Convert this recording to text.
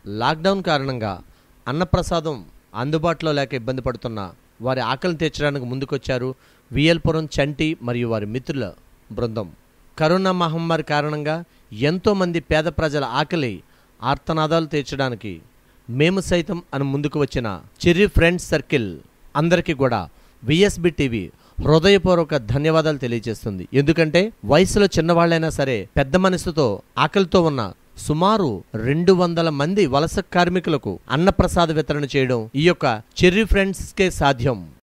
lockdown కారణంగా అన్నప్రసాదం అందుబాటులో లేక ఇబ్బంది పడుతున్న వారి ఆకలిని తీర్చడానికి ముందుకొచ్చారు వియల్పురం చంటి మరియు వారి మిత్రుల బృందం కరోనా మహమ్మారి కారణంగా ఎంతోమంది పేద ప్రజల ఆకలి ఆర్తనాదాలు తీర్చడానికి మేము సైతం అని ముందుకు వచ్చిన చెర్రీ ఫ్రెండ్స్ సర్కిల్ అందరికీ కూడా విఎస్బి టీవీ హృదయపూర్వక ధన్యవాదాలు తెలియజేస్తుంది ఎందుకంటే వయసులో చిన్నవాళ్ళైనా సరే పెద్ద మనసుతో ఆకలితో ఉన్న సుమారు రెండు వందల మంది వలస కార్మికులకు అన్నప్రసాద వితరణ చేయడం ఈ యొక్క చెర్రీ ఫ్రెండ్స్కే సాధ్యం